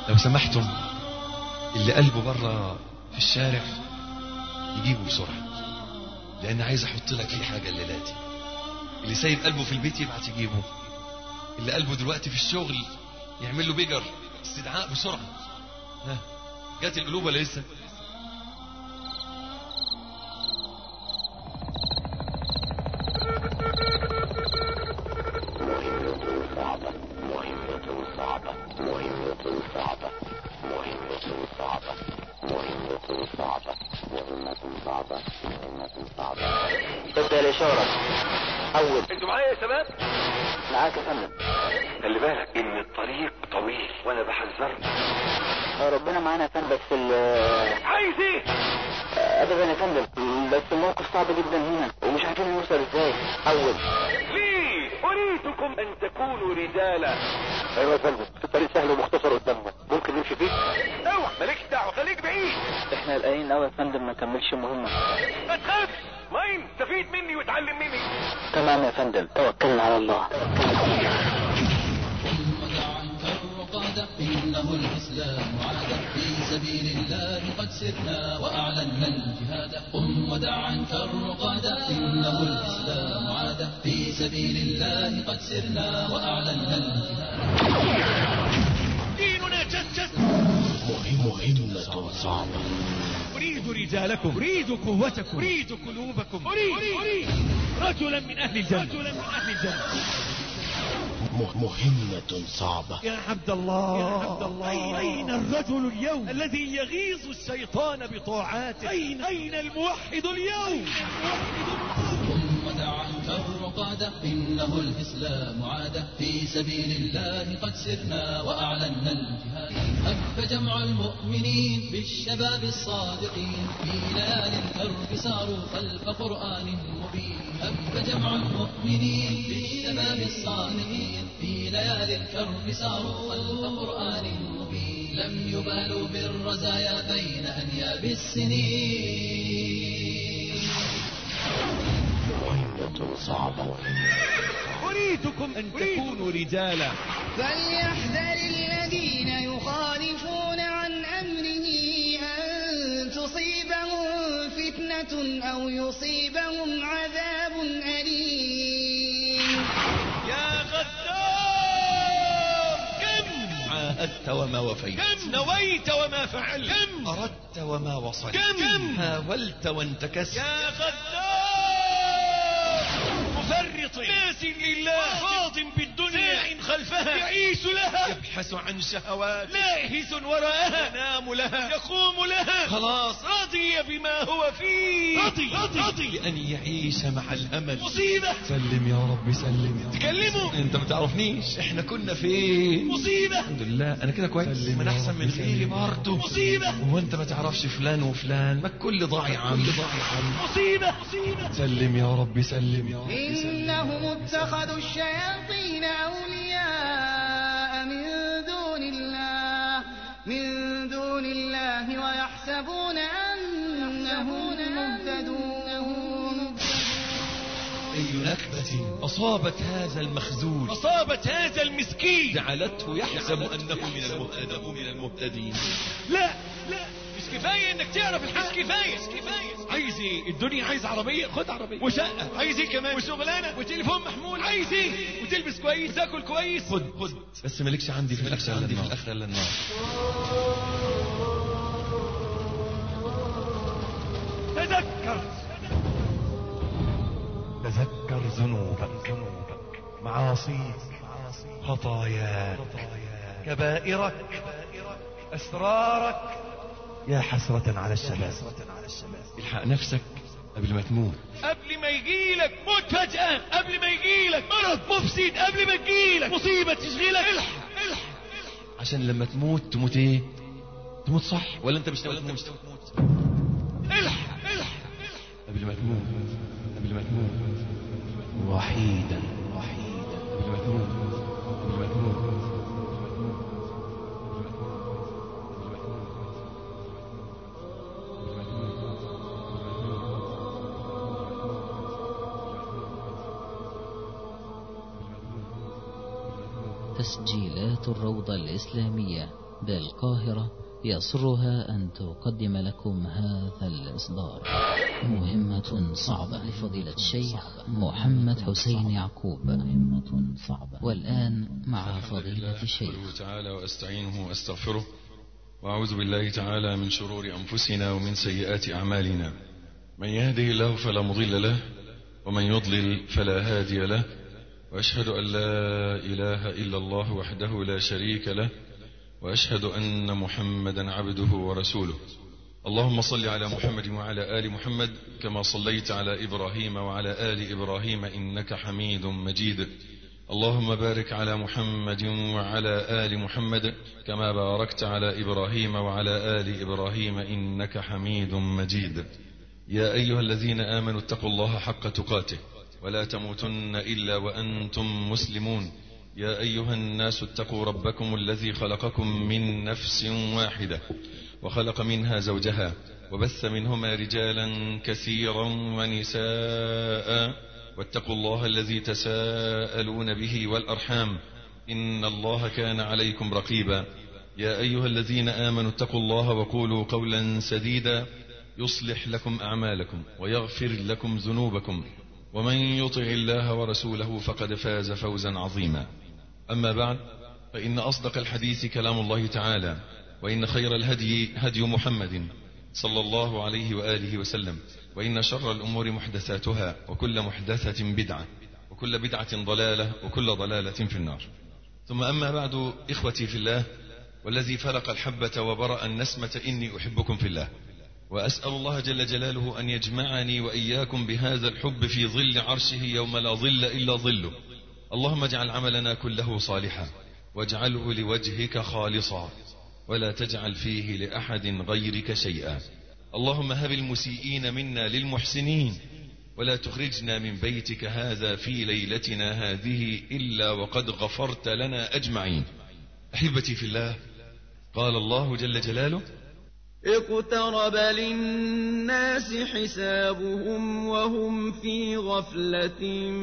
لو سمحتم اللي قلبه بره في الشارع يجيبه بسرعة لأن عايز أحط لك فيه حاجة الليلة دي اللي سايب قلبه في البيت يبعت يجيبه اللي قلبه دلوقتي في الشغل يعمل له بيجر استدعاء بسرعة ها جات القلوب ولا لسه تبدأ الإشارة أول انتوا معايا يا شباب معاك يا فندم خلي بالك ان الطريق طويل وانا بحذرك آه، ربنا معانا يا فندم بس ال عايز ايه آه، أبدا يا فندم بس الموقف صعب جدا هنا ومش عارفين نوصل ازاي أول ليه اريدكم ان تكونوا رجالا أيوة يا فندم الطريق سهل ومختصر قدامنا ممكن نمشي فيه اوعى مالكش دعوه خليك بعيد احنا قلقانين قوي يا فندم ما نكملش المهمة ما تخافش ماين استفيد مني وتعلم مني تمام يا فندم توكلنا على الله عنك الرقادة إنه الإسلام عادة في سبيل الله قد سرنا وأعلنا الجهاد قم ودع عنك الرقادة إنه الإسلام عادة في سبيل الله قد سرنا وأعلنا الجهاد ديننا جد جد مهمة صعبة اريد رجالكم اريد قوتكم اريد قلوبكم اريد, أريد رجلا من اهل الجنه رجلا من اهل الجنه مهمة صعبة يا عبد الله يا عبد الله أين الرجل اليوم الذي يغيظ الشيطان بطاعاته أين أين الموحد اليوم قم ودع عنك الرقادة إنه الإسلام عادة في سبيل الله قد سرنا وأعلنا الجهاد هب جمع المؤمنين بالشباب الصادقين في ليالي الكرب ساروا خلف قرآن مبين هب جمع المؤمنين بالشباب الصادقين في ليالي الكرب ساروا خلف قرآن مبين لم يبالوا بالرزايا بين أنياب السنين مهمة صعبة أريدكم أن تكونوا رجالا فليحذر الذين يخالفون عن أمره أن تصيبهم فتنة أو يصيبهم عذاب أليم يا غدار كم عاهدت وما وفيت كم نويت وما فعلت كم أردت وما وصلت كم حاولت وانتكست يا غدار مفرط ناس لله راض بالدنيا ساع خلفها يعيش لها يبحث عن شهوات لاهث وراءها ينام لها يقوم لها خلاص رضي بما هو فيه رضي رضي, رضي. بأن يعيش مع الأمل مصيبة سلم يا رب سلم يا رب تكلموا انت ما تعرفنيش احنا كنا فين مصيبة الحمد لله انا كده كويس من احسن من غيري برضه مصيبة هو انت ما تعرفش فلان وفلان ما الكل ضاع يا عم مصيبة مصيبة سلم يا رب سلم يا رب سلم إنهم اتخذوا الشياطين أولياء من دون الله من دون الله ويحسبون أنهم مهتدون أي نكبة أصابت هذا المخزول أصابت هذا المسكين جعلته يحسب أنه من المهتدين من المهتدين لا لا مش كفاية انك تعرف الحق مش كفاية مش كفاية عايز ايه الدنيا عايز عربية خد عربية وشقة عايز ايه كمان وشغلانة وتليفون محمول عايز ايه وتلبس كويس تاكل كويس خد خد بس مالكش عندي في الآخرة عندي في الآخرة إلا النار تذكر تذكر ذنوبك معاصيك خطاياك كبائرك أسرارك يا حسرة على الشباب الحق نفسك قبل ما تموت قبل ما يجيلك موت فجأة قبل ما يجيلك مرض مفسد قبل ما تجيلك مصيبة تشغلك الحق الحق عشان لما تموت تموت ايه تموت صح ولا انت مش ولا انت مش تموت الحق الحق قبل ما تموت قبل ما تموت وحيدا وحيدا قبل ما تموت قبل ما تموت تسجيلات الروضة الإسلامية بالقاهرة يسرها أن تقدم لكم هذا الإصدار مهمة صعبة لفضيلة الشيخ محمد حسين يعقوب مهمة صعبة والآن مع الحمد فضيلة لله الشيخ أحمده تعالى وأستعينه وأستغفره وأعوذ بالله تعالى من شرور أنفسنا ومن سيئات أعمالنا من يهده الله فلا مضل له ومن يضلل فلا هادي له وأشهد أن لا إله إلا الله وحده لا شريك له وأشهد أن محمدا عبده ورسوله اللهم صل على محمد وعلى آل محمد كما صليت على إبراهيم وعلى آل إبراهيم إنك حميد مجيد اللهم بارك على محمد وعلى آل محمد كما باركت على إبراهيم وعلى آل إبراهيم إنك حميد مجيد يا أيها الذين آمنوا اتقوا الله حق تقاته ولا تموتن إلا وأنتم مسلمون يا أيها الناس اتقوا ربكم الذي خلقكم من نفس واحدة وخلق منها زوجها وبث منهما رجالا كثيرا ونساء واتقوا الله الذي تساءلون به والأرحام إن الله كان عليكم رقيبا يا أيها الذين آمنوا اتقوا الله وقولوا قولا سديدا يصلح لكم أعمالكم ويغفر لكم ذنوبكم ومن يطع الله ورسوله فقد فاز فوزا عظيما أما بعد فإن أصدق الحديث كلام الله تعالى وإن خير الهدي هدي محمد صلى الله عليه وآله وسلم وإن شر الأمور محدثاتها وكل محدثة بدعة وكل بدعة ضلالة وكل ضلالة في النار ثم أما بعد إخوتي في الله والذي فلق الحبة وبرأ النسمة إني أحبكم في الله وأسأل الله جل جلاله أن يجمعني وإياكم بهذا الحب في ظل عرشه يوم لا ظل إلا ظله اللهم اجعل عملنا كله صالحا واجعله لوجهك خالصا ولا تجعل فيه لأحد غيرك شيئا اللهم هب المسيئين منا للمحسنين ولا تخرجنا من بيتك هذا في ليلتنا هذه إلا وقد غفرت لنا أجمعين أحبتي في الله قال الله جل جلاله اقترب للناس حسابهم وهم في غفلة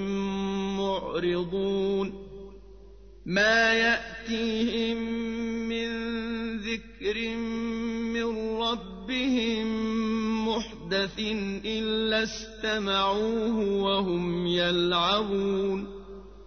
معرضون ما يأتيهم من ذكر من ربهم محدث إلا استمعوه وهم يلعبون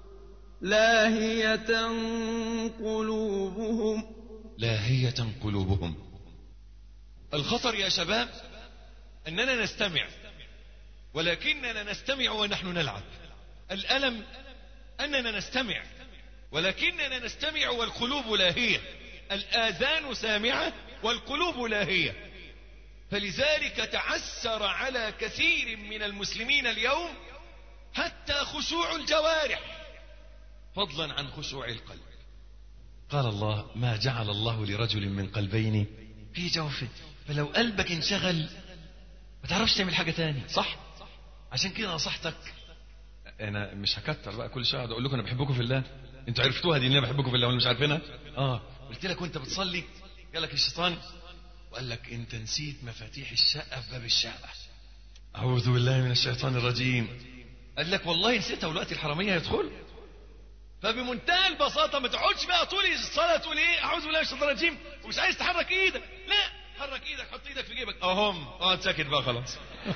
لاهية قلوبهم لاهية قلوبهم الخطر يا شباب أننا نستمع ولكننا نستمع ونحن نلعب الألم أننا نستمع ولكننا نستمع والقلوب لاهية الآذان سامعة والقلوب لاهية فلذلك تعسر على كثير من المسلمين اليوم حتى خشوع الجوارح فضلا عن خشوع القلب قال الله ما جعل الله لرجل من قلبين في جوفه فلو قلبك انشغل ما تعرفش تعمل حاجة تاني صح عشان كده نصحتك انا مش هكتر بقى كل شويه اقول لكم انا بحبكم في الله انتوا عرفتوها دي ان انا بحبكم في الله ولا مش عارفينها اه قلت لك وانت بتصلي جالك الشيطان وقال لك انت نسيت مفاتيح الشقه في باب الشقه اعوذ بالله من الشيطان الرجيم قال لك والله نسيتها والوقت الحراميه يدخل فبمنتهى البساطة ما تقعدش بقى طول الصلاة تقول ايه اعوذ بالله من الشيطان الرجيم ومش عايز تحرك ايدك لا حرك ايدك حط ايدك في جيبك اهم اقعد ساكت بقى خلاص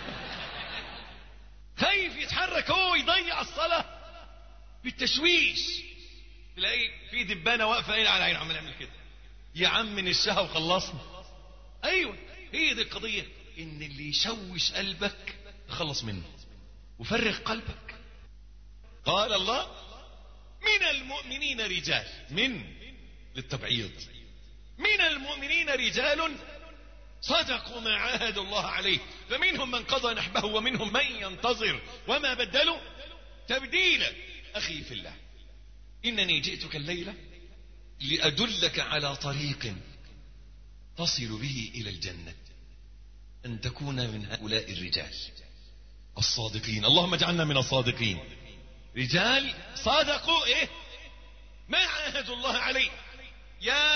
خايف يتحرك هو يضيع الصلاة بالتشويش تلاقي في دبانة واقفة عين على عين عمال يعمل كده يا عم من الشهى وخلصنا ايوه هي دي القضية ان اللي يشوش قلبك تخلص منه وفرغ قلبك قال الله من المؤمنين رجال من للتبعيض من المؤمنين رجال صدقوا ما عاهدوا الله عليه فمنهم من قضى نحبه ومنهم من ينتظر وما بدلوا تبديلا أخي في الله إنني جئتك الليلة لأدلك على طريق تصل به إلى الجنة أن تكون من هؤلاء الرجال الصادقين اللهم اجعلنا من الصادقين رجال صادقوا ايه ما عاهدوا الله عليه يا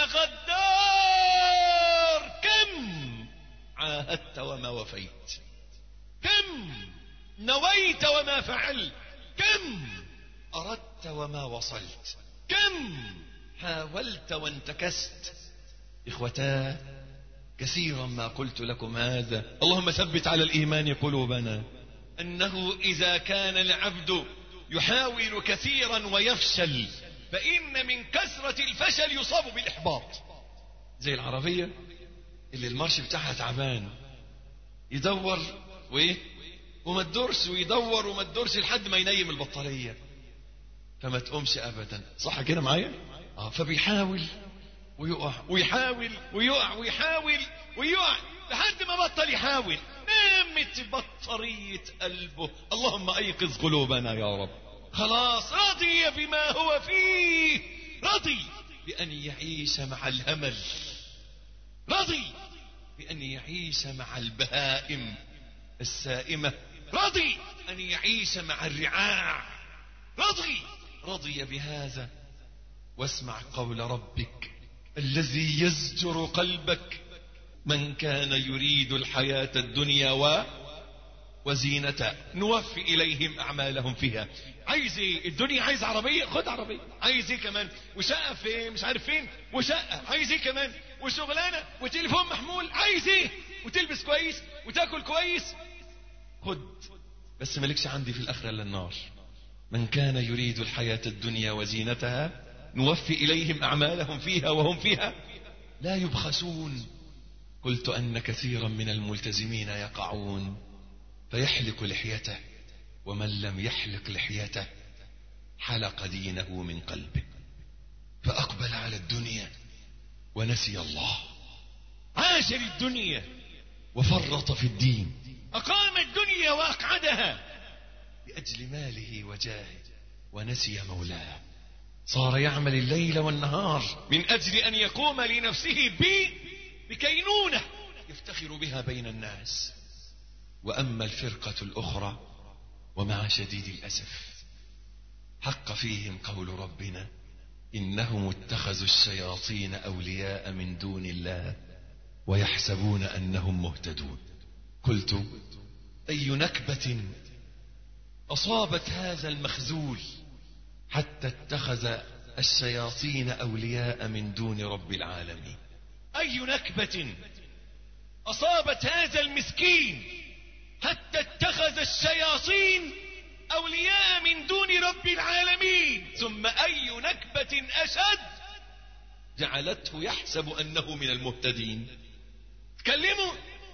غدار كم عاهدت وما وفيت كم نويت وما فعلت كم أردت وما وصلت كم حاولت وانتكست إخوتا كثيرا ما قلت لكم هذا اللهم ثبت على الإيمان قلوبنا أنه إذا كان العبد يحاول كثيرا ويفشل فإن من كثرة الفشل يصاب بالإحباط زي العربية اللي المارش بتاعها تعبان يدور وإيه وما تدورش ويدور وما تدورش لحد ما ينيم البطارية فما تقومش أبدا صح كده معايا آه فبيحاول ويقع ويحاول ويقع ويحاول ويقع لحد ما بطل يحاول نامت بطارية قلبه اللهم أيقظ قلوبنا يا رب خلاص رضي بما هو فيه رضي بأن يعيش مع الهمل رضي بأن يعيش مع البهائم السائمة رضي أن يعيش مع الرعاع رضي رضي بهذا واسمع قول ربك الذي يزجر قلبك من كان يريد الحياة الدنيا و وزينتها نوفي إليهم أعمالهم فيها عايز ايه الدنيا عايز عربية خد عربية عايز ايه كمان وشقة فين مش عارف فين وشقة عايز ايه كمان وشغلانة وتليفون محمول عايز ايه وتلبس كويس وتاكل كويس خد بس مالكش عندي في الآخرة إلا النار من كان يريد الحياة الدنيا وزينتها نوفي إليهم أعمالهم فيها وهم فيها لا يبخسون قلت أن كثيرا من الملتزمين يقعون فيحلق لحيته ومن لم يحلق لحيته حلق دينه من قلبه فأقبل على الدنيا ونسي الله عاش للدنيا وفرط في الدين أقام الدنيا وأقعدها لأجل ماله وجاهه ونسي مولاه صار يعمل الليل والنهار من أجل أن يقوم لنفسه ب بكينونة يفتخر بها بين الناس وأما الفرقة الأخرى ومع شديد الأسف حق فيهم قول ربنا إنهم اتخذوا الشياطين أولياء من دون الله ويحسبون أنهم مهتدون قلت أي نكبة أصابت هذا المخذول حتى اتخذ الشياطين أولياء من دون رب العالمين أي نكبة أصابت هذا المسكين حتى اتخذ الشياطين أولياء من دون رب العالمين ثم أي نكبة أشد جعلته يحسب أنه من المهتدين تكلموا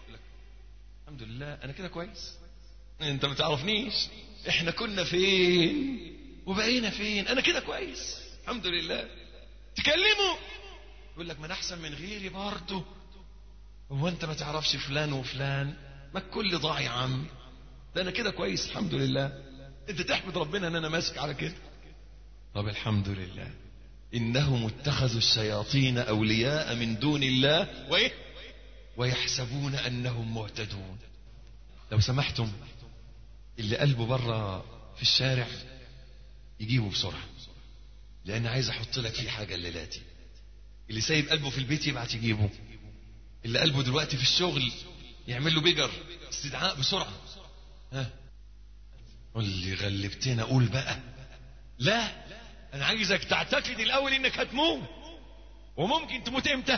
الحمد لله أنا كده كويس أنت ما تعرفنيش إحنا كنا فين وبقينا فين أنا كده كويس الحمد لله تكلموا يقول لك ما أنا أحسن من غيري برضه هو أنت ما تعرفش فلان وفلان ما الكل ضاع يا عم ده أنا كده كويس الحمد لله أنت تحمد ربنا أن أنا ماسك على كده طب الحمد لله إنهم اتخذوا الشياطين أولياء من دون الله وإيه ويحسبون أنهم مهتدون لو سمحتم اللي قلبه بره في الشارع يجيبه بسرعة لأن عايز أحط لك فيه حاجة الليلاتي اللي سايب قلبه في البيت يبعت يجيبه اللي قلبه دلوقتي في الشغل يعمل له بيجر استدعاء بسرعة ها قول لي غلبتنا قول بقى لا انا عايزك تعتقد الاول انك هتموت وممكن تموت امتى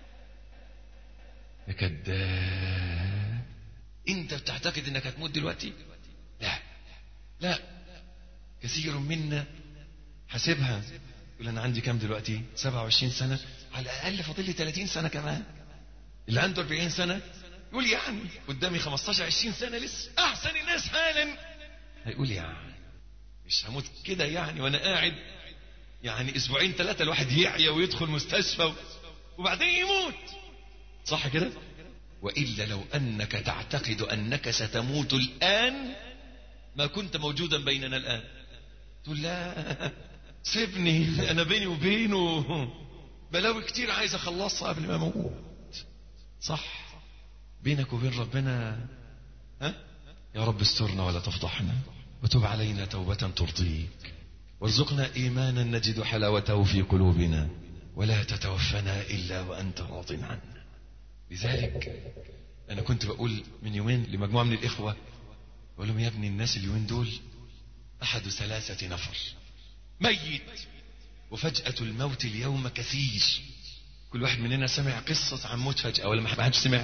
يا كذاب انت بتعتقد انك هتموت دلوقتي لا لا كثير منا حاسبها يقول انا عندي كام دلوقتي 27 سنه على الاقل فاضل لي 30 سنه كمان اللي عنده 40 سنه يقول يعني قدامي 15 20 سنه لسه احسن الناس حالا هيقول يعني مش هموت كده يعني وانا قاعد يعني اسبوعين ثلاثه الواحد يعيا ويدخل مستشفى وبعدين يموت صح كده والا لو انك تعتقد انك ستموت الان ما كنت موجودا بيننا الان تقول لا سيبني انا بيني وبينه بلاوي كتير عايز اخلصها قبل ما اموت صح بينك وبين ربنا ها يا رب استرنا ولا تفضحنا وتب علينا توبة ترضيك وارزقنا إيمانا نجد حلاوته في قلوبنا ولا تتوفنا إلا وأنت راض عنا لذلك أنا كنت بقول من يومين لمجموعة من الإخوة بقول لهم يا ابني الناس اليومين دول أحد ثلاثة نفر ميت وفجأة الموت اليوم كثير كل واحد مننا سمع قصة عن موت فجأة ولا ما حدش سمع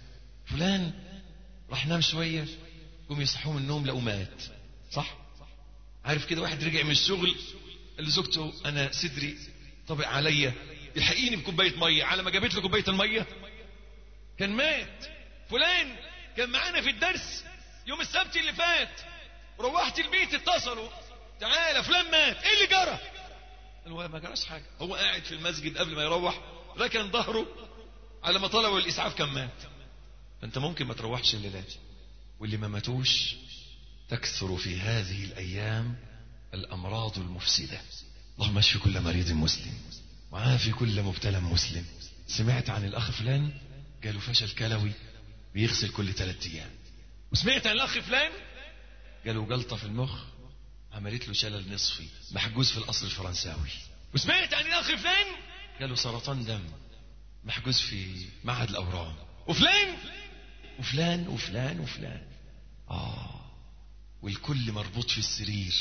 فلان راح نام شوية قوم يصحوه من النوم لقوا مات صح عارف كده واحد رجع من الشغل قال لزوجته انا صدري طبق عليا الحقيني بكوبايه ميه على ما جابت له كوبايه الميه كان مات فلان كان معانا في الدرس يوم السبت اللي فات روحت البيت اتصلوا تعالى فلان مات ايه اللي جرى قال هو ما جراش حاجه هو قاعد في المسجد قبل ما يروح ركن ظهره على ما طلبوا الاسعاف كان مات فانت ممكن ما تروحش الليله دي واللي ما ماتوش تكثر في هذه الايام الامراض المفسده اللهم اشف كل مريض مسلم وعافي كل مبتلى مسلم سمعت عن الاخ فلان جاله فشل كلوي بيغسل كل ثلاثة ايام وسمعت عن الاخ فلان جاله جلطه في المخ عملت له شلل نصفي محجوز في القصر الفرنساوي وسمعت عن الاخ فلان جاله سرطان دم محجوز في معهد الاورام وفلان وفلان وفلان وفلان اه والكل مربوط في السرير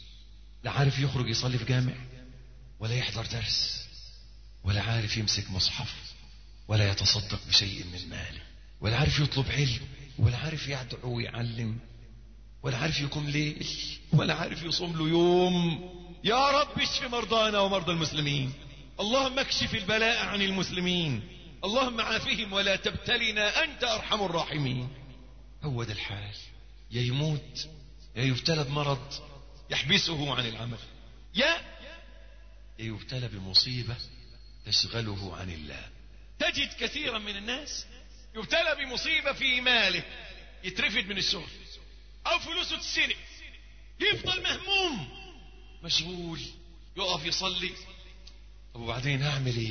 لا عارف يخرج يصلي في جامع ولا يحضر درس ولا عارف يمسك مصحف ولا يتصدق بشيء من ماله ولا عارف يطلب علم ولا عارف يدعو ويعلم ولا عارف يقوم ليل ولا عارف يصوم له يوم يا رب اشف مرضانا ومرضى المسلمين اللهم اكشف البلاء عن المسلمين اللهم عافهم ولا تبتلنا انت ارحم الراحمين هو ده الحال يا يموت يا يبتلى بمرض يحبسه عن العمل يا يا يبتلى بمصيبة تشغله عن الله تجد كثيرا من الناس يبتلى بمصيبة في ماله يترفد من الشغل او فلوسه تتسرق يفضل مهموم مشغول يقف يصلي طب وبعدين هعمل ايه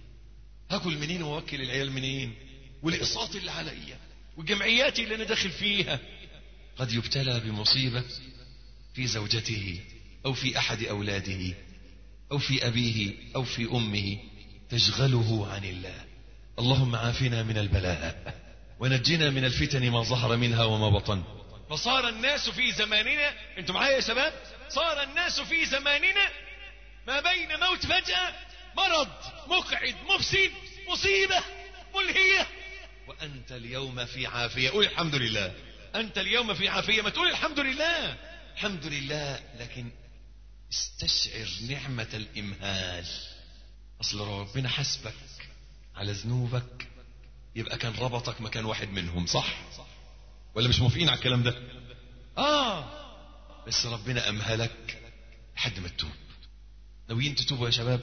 هاكل منين واوكل العيال منين والاقساط اللي عليا والجمعيات اللي انا داخل فيها قد يبتلى بمصيبة في زوجته او في احد اولاده او في ابيه او في امه تشغله عن الله اللهم عافنا من البلاء ونجنا من الفتن ما ظهر منها وما بطن فصار الناس في زماننا انتوا معايا يا شباب صار الناس في زماننا ما بين موت فجأة مرض مقعد مفسد مصيبة ملهية وانت اليوم في عافية قول الحمد لله انت اليوم في عافية ما تقول الحمد لله الحمد لله لكن استشعر نعمة الامهال اصل ربنا حسبك على ذنوبك يبقى كان ربطك مكان واحد منهم صح ولا مش موافقين على الكلام ده اه بس ربنا امهلك لحد ما تتوب ناويين تتوبوا يا شباب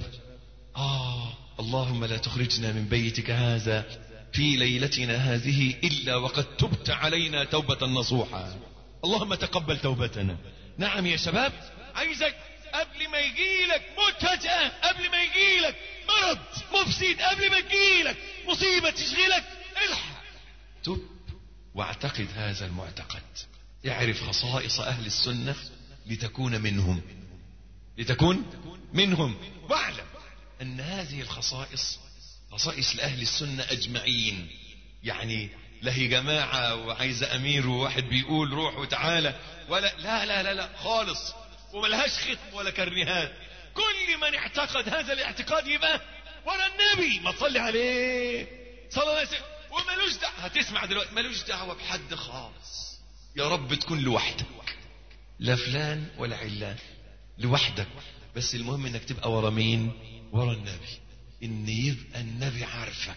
اه اللهم لا تخرجنا من بيتك هذا في ليلتنا هذه الا وقد تبت علينا توبة نصوحا اللهم تقبل توبتنا نعم يا شباب عايزك قبل ما يجيلك موت فجأة قبل ما يجيلك مرض مفسد قبل ما يجيلك مصيبة تشغلك الحق تب واعتقد هذا المعتقد اعرف خصائص اهل السنة لتكون منهم لتكون منهم واعلم ان هذه الخصائص خصائص لاهل السنة اجمعين يعني لا هي جماعة وعايزة امير وواحد بيقول روح وتعالى ولا لا لا لا لا خالص وملهاش ختم ولا كرنيهات كل من اعتقد هذا الاعتقاد يبقى ولا النبي ما تصلي عليه صلى الله عليه وسلم وملوش دعوه هتسمع دلوقتي ملوش دعوه بحد خالص يا رب تكون لوحدك لا فلان ولا علان لوحدك بس المهم انك تبقى ورا مين ورا النبي ان يبقى النبي عارفك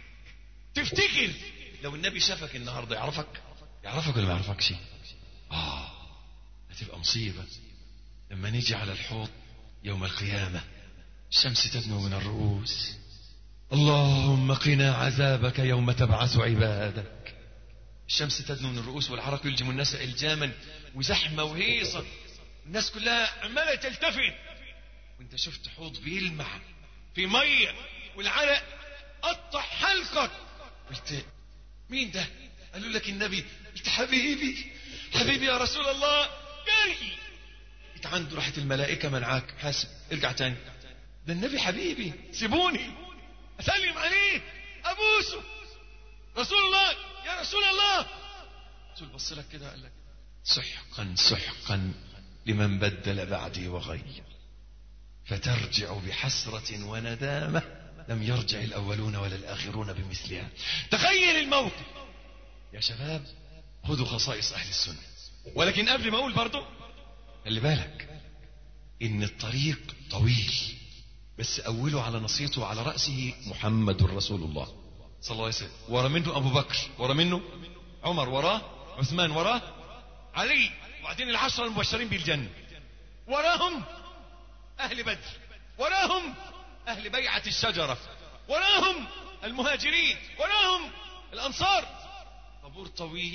تفتكر لو النبي شافك النهارده يعرفك يعرفك ولا ما يعرفكش اه هتبقى مصيبه لما نيجي على الحوض يوم القيامه الشمس تدنو من الرؤوس اللهم قنا عذابك يوم تبعث عبادك الشمس تدنو من الرؤوس والعرق يلجم الناس الجاما وزحمه وهيصه الناس كلها عماله تلتفت وانت شفت حوض بيلمع في ميه والعرق قطع حلقك قلت مين ده قالوا لك النبي قلت حبيبي حبيبي يا رسول الله جري انت عنده راحت الملائكة منعاك حاسب ارجع تاني ده النبي حبيبي سيبوني اسلم عليه ابوسه رسول الله يا رسول الله رسول بص لك كده قال لك سحقا سحقا لمن بدل بعدي وغير فترجع بحسرة وندامة لم يرجع الأولون ولا الآخرون بمثلها تخيل الموقف يا شباب خذوا خصائص أهل السنة ولكن قبل ما أقول برضو خلي بالك إن الطريق طويل بس أوله على نصيته وعلى رأسه محمد رسول الله صلى الله عليه وسلم ورا منه أبو بكر ورا منه عمر وراه عثمان وراه علي وبعدين العشرة المبشرين بالجنة وراهم أهل بدر وراهم أهل بيعة الشجرة وراهم المهاجرين وراهم الأنصار طابور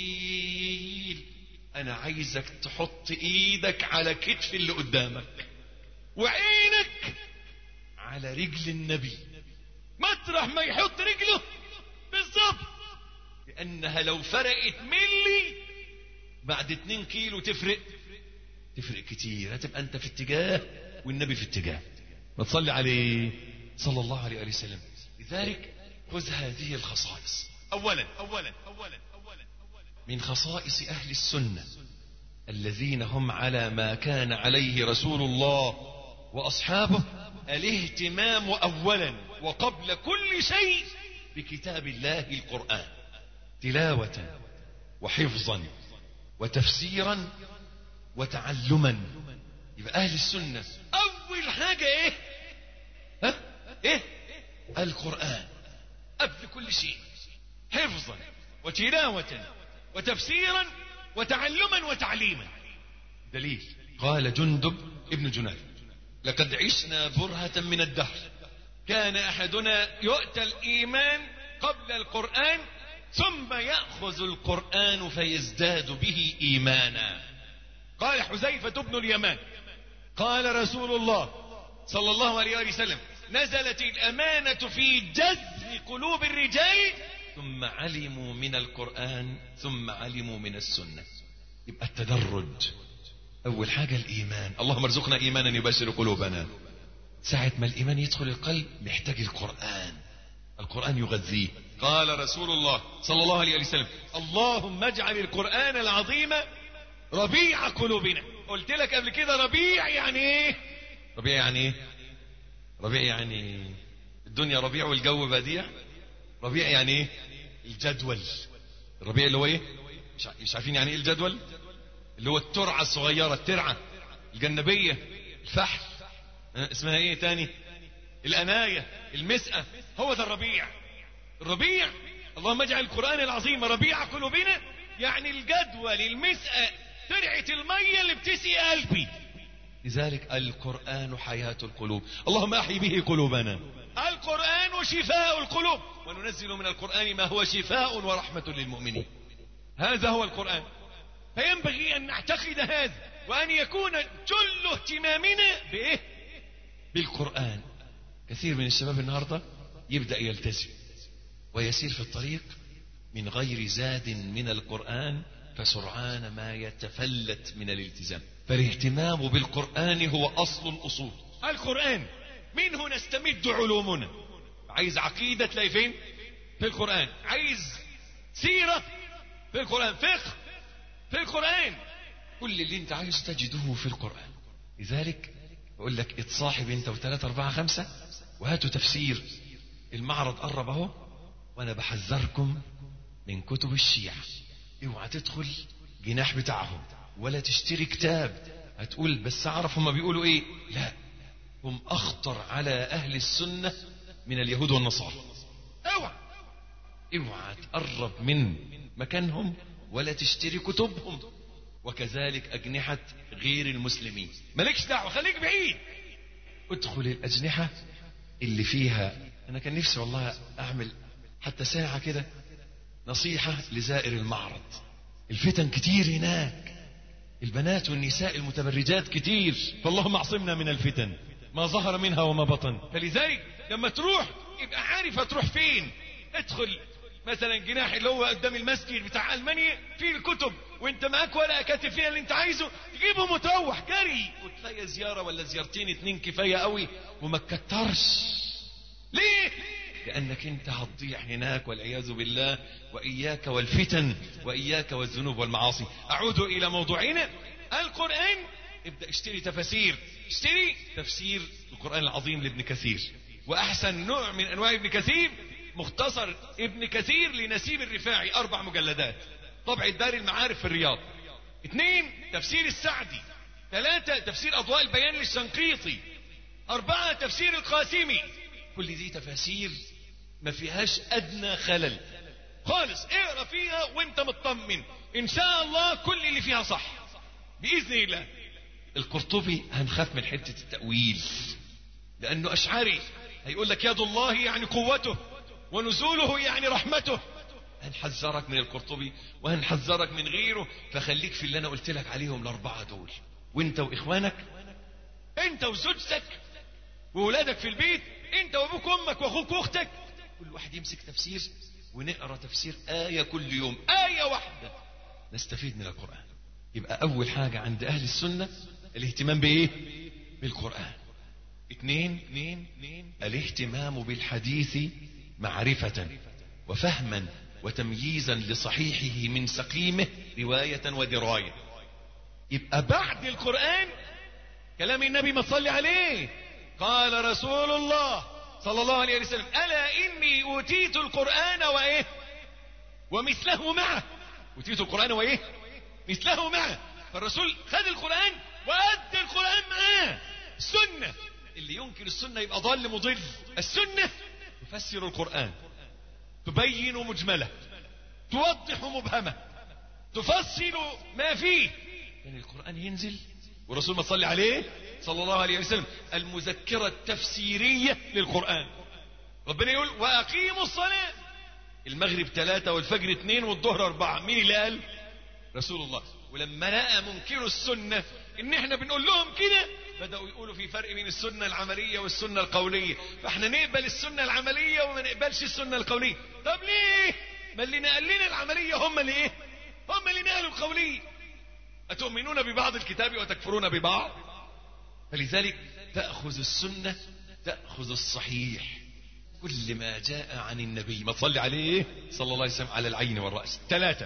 طويل أنا عايزك تحط إيدك على كتف اللي قدامك وعينك على رجل النبي مطرح ما يحط رجله بالظبط لأنها لو فرقت ملي بعد اتنين كيلو تفرق تفرق كتير هتبقى انت في اتجاه والنبي في اتجاه ما تصلي عليه صلى الله عليه وآله وسلم لذلك خذ هذه الخصائص أولا أولا أولا أولا من خصائص أهل السنة الذين هم على ما كان عليه رسول الله وأصحابه الاهتمام أولا وقبل كل شيء بكتاب الله القرآن تلاوة وحفظا وتفسيرا وتعلما يبقى أهل السنة أول حاجة إيه ها إيه القرآن قبل كل شيء حفظا وتلاوة وتفسيرا وتعلما وتعليما دليل قال جندب ابن جنيد لقد عشنا برهة من الدهر كان أحدنا يؤتى الإيمان قبل القرآن ثم يأخذ القرآن فيزداد به إيمانا قال حذيفة بن اليمان قال رسول الله صلى الله عليه وسلم نزلت الأمانة في جذب قلوب الرجال ثم علموا من القرآن ثم علموا من السنة يبقى التدرج أول حاجة الإيمان اللهم ارزقنا إيمانا يبشر قلوبنا ساعة ما الإيمان يدخل القلب محتاج القرآن القرآن يغذيه قال رسول الله صلى الله عليه وسلم اللهم اجعل القرآن العظيم ربيع قلوبنا قلت لك قبل كده ربيع يعني ايه ربيع يعني ايه ربيع يعني الدنيا ربيع والجو بديع ربيع يعني ايه الجدول الربيع اللي هو ايه مش ع- مش عارفين يعني ايه الجدول اللي هو الترعة الصغيرة الترعة الجنبية الفحل ها، اسمها ايه تاني الأناية المسأة هو ده الربيع الربيع اللهم اجعل القرآن العظيم ربيع قلوبنا يعني الجدول المسأة ترعة المية اللي بتسقي قلبي لذلك القرآن حياة القلوب اللهم أحي به قلوبنا القرآن شفاء القلوب وننزل من القرآن ما هو شفاء ورحمة للمؤمنين هذا هو القرآن فينبغي أن نعتقد هذا وأن يكون جل اهتمامنا بإيه بالقرآن كثير من الشباب النهاردة يبدأ يلتزم ويسير في الطريق من غير زاد من القرآن فسرعان ما يتفلت من الالتزام فالاهتمام بالقرآن هو أصل الأصول القرآن منه نستمد علومنا عايز عقيدة تلاقي فين في القرآن عايز سيرة في القرآن فقه في القرآن كل اللي انت عايز تجده في القرآن لذلك بقول لك اتصاحب انت وثلاثة اربعة خمسة وهاتوا تفسير المعرض قرب اهو وانا بحذركم من كتب الشيعة اوعى تدخل جناح بتاعهم ولا تشتري كتاب هتقول بس اعرف هما بيقولوا ايه لا هم اخطر على اهل السنة من اليهود والنصارى اوعى اوعى تقرب من مكانهم ولا تشتري كتبهم وكذلك أجنحة غير المسلمين مالكش دعوة خليك بعيد ادخل الأجنحة اللي فيها أنا كان نفسي والله أعمل حتى ساعة كده نصيحة لزائر المعرض الفتن كتير هناك البنات والنساء المتبرجات كتير فاللهم اعصمنا من الفتن ما ظهر منها وما بطن فلذلك لما تروح يبقى عارف هتروح فين ادخل مثلا جناح اللي هو قدام المسجد بتاع المانيا فيه الكتب وانت معاك ورقه كاتب فيها اللي انت عايزه تجيبهم وتروح جري وكفايه زياره ولا زيارتين اتنين كفايه قوي وما تكترش ليه لانك انت هتضيع هناك والعياذ بالله واياك والفتن واياك والذنوب والمعاصي اعود الى موضوعنا القران ابدا اشتري تفاسير اشتري تفسير القرآن العظيم لابن كثير وأحسن نوع من أنواع ابن كثير مختصر ابن كثير لنسيب الرفاعي أربع مجلدات طبع دار المعارف في الرياض اثنين تفسير السعدي ثلاثة تفسير أضواء البيان للشنقيطي أربعة تفسير القاسمي كل دي تفاسير ما فيهاش أدنى خلل خالص اقرا فيها وانت مطمن ان شاء الله كل اللي فيها صح باذن الله القرطبي هنخاف من حته التاويل لانه اشعري هيقول لك يد الله يعني قوته ونزوله يعني رحمته هنحذرك من القرطبي وهنحذرك من غيره فخليك في اللي انا قلت لك عليهم الاربعه دول وانت واخوانك انت وزوجتك وولادك في البيت انت وابوك وامك واخوك واختك كل واحد يمسك تفسير ونقرا تفسير آية كل يوم آية واحدة نستفيد من القرآن يبقى أول حاجة عند أهل السنة الاهتمام بإيه؟ بالقرآن اثنين اثنين اثنين الاهتمام بالحديث معرفة وفهما وتمييزا لصحيحه من سقيمه رواية ودراية يبقى بعد القرآن كلام النبي ما تصلي عليه قال رسول الله صلى الله عليه وسلم ألا إني أوتيت القرآن وإيه ومثله معه أوتيت القرآن وإيه مثله معه فالرسول خد القرآن وأدى القرآن معاه السنة اللي ينكر السنة يبقى ضال مضل السنة تفسر القرآن تبين مجمله توضح مبهمه تفصل ما فيه يعني القرآن ينزل والرسول ما صلي عليه صلى الله عليه وسلم المذكرة التفسيرية للقرآن ربنا يقول وأقيموا الصلاة المغرب ثلاثة والفجر اثنين والظهر أربعة مين اللي قال رسول الله ولما لقى منكروا السنة ان احنا بنقول لهم كده بدأوا يقولوا في فرق بين السنة العملية والسنة القولية فاحنا نقبل السنة العملية وما نقبلش السنة القولية طب ليه ما اللي نقل لنا العملية هم اللي ايه هم اللي نقلوا القولية أتؤمنون ببعض الكتاب وتكفرون ببعض فلذلك تأخذ السنة تأخذ الصحيح كل ما جاء عن النبي ما تصلي عليه صلى الله عليه وسلم على العين والرأس ثلاثة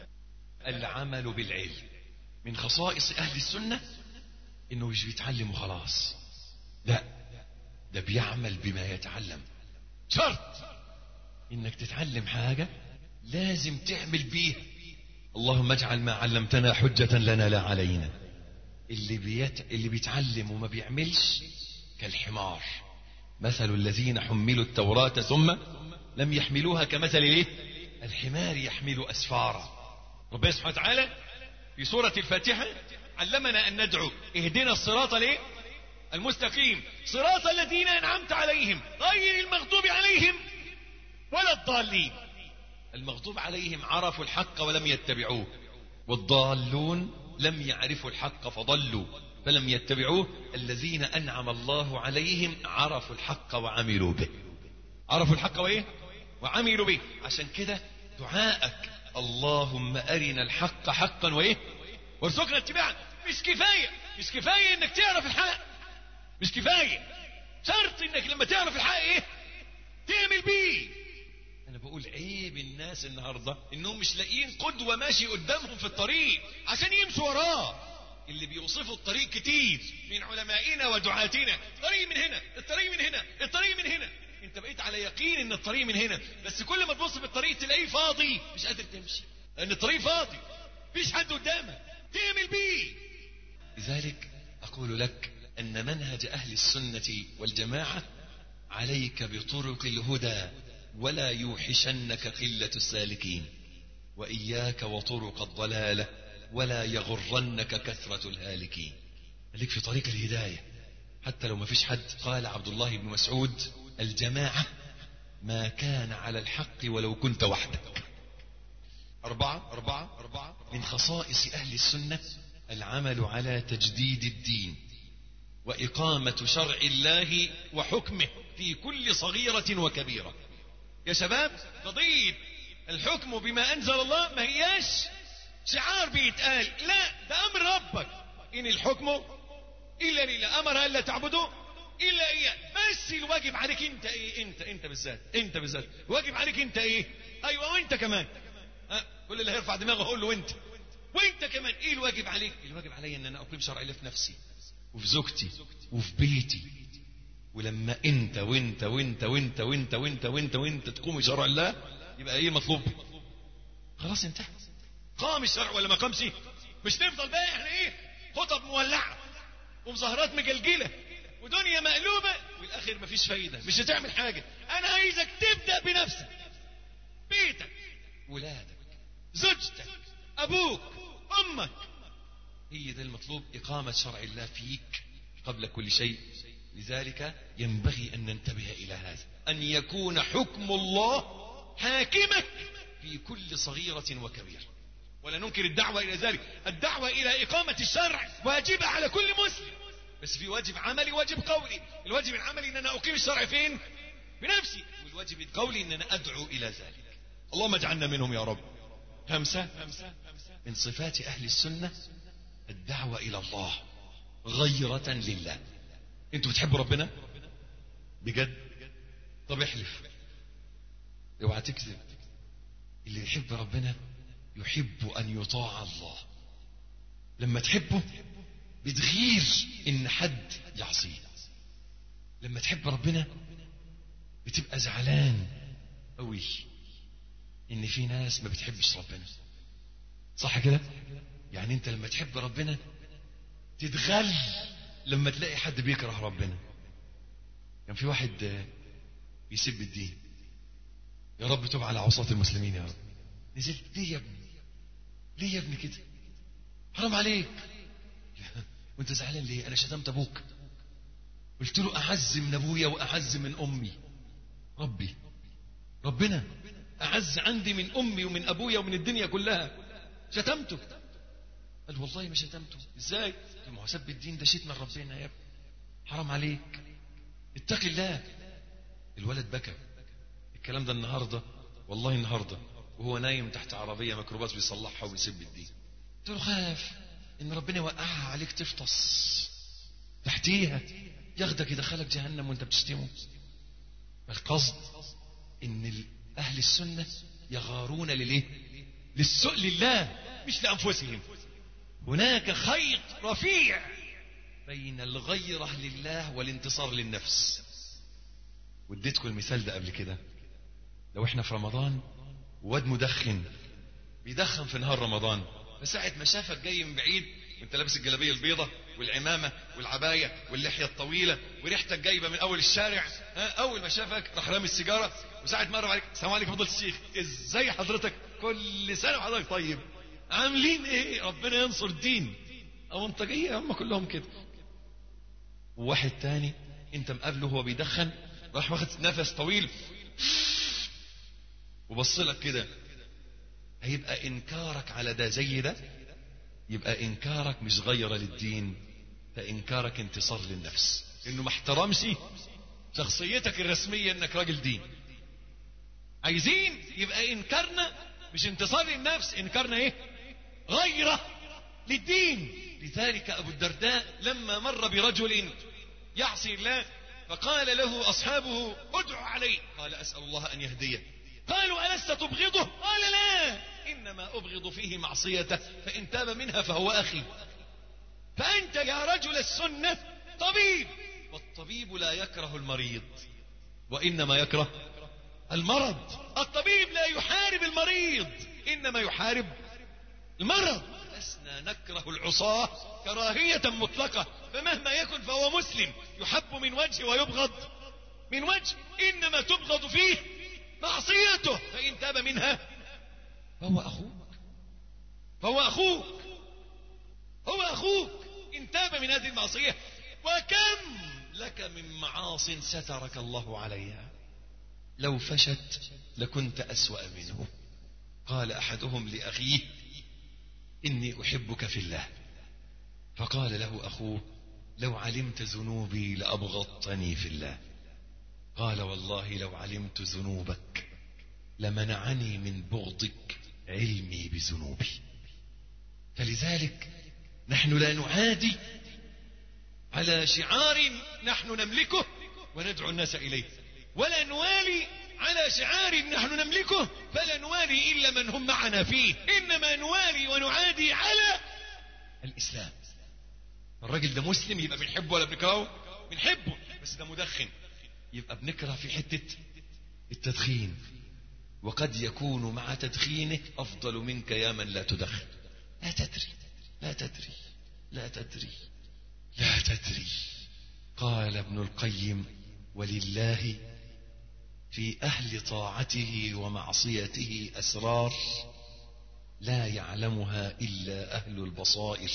العمل بالعلم من خصائص أهل السنة إنه مش بيتعلم وخلاص لا ده بيعمل بما يتعلم شرط إنك تتعلم حاجة لازم تعمل بيها اللهم اجعل ما علمتنا حجة لنا لا علينا اللي بيت... اللي بيتعلم وما بيعملش كالحمار مثل الذين حملوا التوراة ثم لم يحملوها كمثل ايه الحمار يحمل اسفارا ربنا سبحانه وتعالى في سورة الفاتحة علمنا ان ندعو اهدنا الصراط ليه المستقيم صراط الذين انعمت عليهم غير المغضوب عليهم ولا الضالين المغضوب عليهم عرفوا الحق ولم يتبعوه والضالون لم يعرفوا الحق فضلوا فلم يتبعوه الذين أنعم الله عليهم عرفوا الحق وعملوا به عرفوا الحق وإيه وعملوا به عشان كده دعائك اللهم أرنا الحق حقا وإيه وارزقنا اتباعه مش كفاية مش كفاية انك تعرف الحق مش كفاية شرط انك لما تعرف الحق ايه تعمل بيه انا بقول عيب الناس النهاردة انهم مش لاقيين قدوة ماشي قدامهم في الطريق عشان يمشوا وراه اللي بيوصفوا الطريق كتير من علمائنا ودعاتنا الطريق من هنا الطريق من هنا الطريق من هنا انت بقيت على يقين ان الطريق من هنا بس كل ما تبص في الطريق تلاقيه فاضي مش قادر تمشي لان الطريق فاضي مفيش حد قدامك تعمل بيه لذلك اقول لك ان منهج اهل السنة والجماعة عليك بطرق الهدى ولا يوحشنك قلة السالكين وإياك وطرق الضلالة ولا يغرنك كثرة الهالكين خليك في طريق الهداية حتى لو ما فيش حد قال عبد الله بن مسعود الجماعة ما كان على الحق ولو كنت وحدك أربعة أربعة أربعة من خصائص أهل السنة العمل على تجديد الدين وإقامة شرع الله وحكمه في كل صغيرة وكبيرة يا شباب قضية الحكم بما أنزل الله ما هياش شعار بيتقال لا ده أمر ربك إن الحكم إلا لله أمر ألا تعبدوا إلا إياه بس الواجب عليك أنت إيه أنت أنت بالذات أنت بالذات واجب عليك أنت إيه أيوة وأنت كمان ها كل اللي هيرفع دماغه هقول له أنت وأنت كمان إيه الواجب عليك الواجب علي أن أنا أقيم شرع الله في نفسي وفي زوجتي وفي بيتي ولما انت وانت وانت وانت وانت وانت وانت وانت تقوم بشرع الله يبقى ايه المطلوب خلاص انتهى قام الشرع ولا ما قامش مش نفضل بقى احنا ايه خطب مولعه ومظاهرات مجلجله ودنيا مقلوبه والاخر مفيش فايده مش هتعمل حاجه انا عايزك تبدا بنفسك بيتك ولادك زوجتك ابوك امك هي ده المطلوب إقامة شرع الله فيك قبل كل شيء لذلك ينبغي أن ننتبه إلى هذا أن يكون حكم الله حاكمك في كل صغيرة وكبيرة ولا ننكر الدعوة إلى ذلك الدعوة إلى إقامة الشرع واجبة على كل مسلم بس في واجب عملي واجب قولي الواجب العملي أن أنا أقيم الشرع فين بنفسي والواجب القولي أن أنا أدعو إلى ذلك اللهم اجعلنا منهم يا رب خمسة من صفات أهل السنة الدعوة إلى الله غيرة لله أنتوا بتحبوا ربنا بجد طب احلف اوعى تكذب اللي يحب ربنا يحب أن يطاع الله لما تحبه بتغير إن حد يعصيه لما تحب ربنا بتبقى زعلان قوي إن في ناس ما بتحبش ربنا صح كده يعني انت لما تحب ربنا تتغل لما تلاقي حد بيكره ربنا كان في واحد آه، بيسب الدين يا رب تب على عصاة المسلمين يا رب نزلت ليه يا ابني ليه يا ابني كده حرام عليك وانت زعلان ليه انا شتمت ابوك قلت له اعز من ابويا واعز من امي ربي ربنا اعز عندي من امي ومن ابويا ومن الدنيا كلها شتمته قال والله ما شتمته ازاي قلت له ما هو سب الدين ده شتم ربنا يا ابني حرام عليك اتق الله الولد بكى الكلام ده النهارده والله النهارده وهو نايم تحت عربيه ميكروباص بيصلحها وبيسب الدين قلت له خاف ان ربنا يوقعها عليك تفطس تحتيها ياخدك يدخلك جهنم وانت بتشتمه القصد ان ال- اهل السنه يغارون لليه للسوء لله مش لأنفسهم هناك خيط رفيع بين الغيرة لله والانتصار للنفس واديتكم المثال ده قبل كده لو احنا في رمضان واد مدخن بيدخن في نهار رمضان فساعة ما شافك جاي من بعيد وانت لابس الجلابية البيضة والعمامة والعباية واللحية الطويلة وريحتك جايبة من اول الشارع ها اول ما شافك راح رامي السيجارة وساعة مرة عليك السلام عليكم فضيلة الشيخ ازاي حضرتك كل سنة وحضرتك طيب عاملين ايه ربنا ينصر الدين او انت جاي هم كلهم كده وواحد تاني انت مقابله وهو بيدخن راح واخد نفس طويل وبص لك كده هيبقى انكارك على ده زي ده يبقى انكارك مش غير للدين ده انكارك انتصار للنفس انه ما احترمش شخصيتك الرسمية انك راجل دين عايزين يبقى انكارنا مش انتصار للنفس انكارنا ايه غيرة للدين لذلك ابو الدرداء لما مر برجل يعصي الله فقال له اصحابه ادعو عليه قال اسال الله ان يهديه قالوا الست تبغضه قال لا انما ابغض فيه معصيته فان تاب منها فهو اخي فانت يا رجل السنه طبيب والطبيب لا يكره المريض وانما يكره المرض الطبيب لا يحارب المريض انما يحارب المرض لسنا نكره العصاة كراهية مطلقة فمهما يكن فهو مسلم يحب من وجه ويبغض من وجه انما تبغض فيه معصيته فان تاب منها فهو اخوك فهو اخوك هو اخوك ان تاب من هذه المعصية وكم لك من معاص سترك الله عليها لو فشت لكنت أسوأ منه قال أحدهم لأخيه إني أحبك في الله فقال له أخوه لو علمت ذنوبي لأبغضتني في الله قال والله لو علمت ذنوبك لمنعني من بغضك علمي بذنوبي فلذلك نحن لا نعادي على شعار نحن نملكه وندعو الناس إليه ولا نوالي على شعار نحن نملكه فلا نوالي إلا من هم معنا فيه إنما نوالي ونعادي على الإسلام الراجل ده مسلم يبقى بنحبه ولا بنكرهه بنحبه بس ده مدخن يبقى بنكره في حتة التدخين وقد يكون مع تدخينه أفضل منك يا من لا تدخن لا تدري لا تدري لا تدري لا تدري قال ابن القيم ولله في أهل طاعته ومعصيته أسرار لا يعلمها إلا أهل البصائر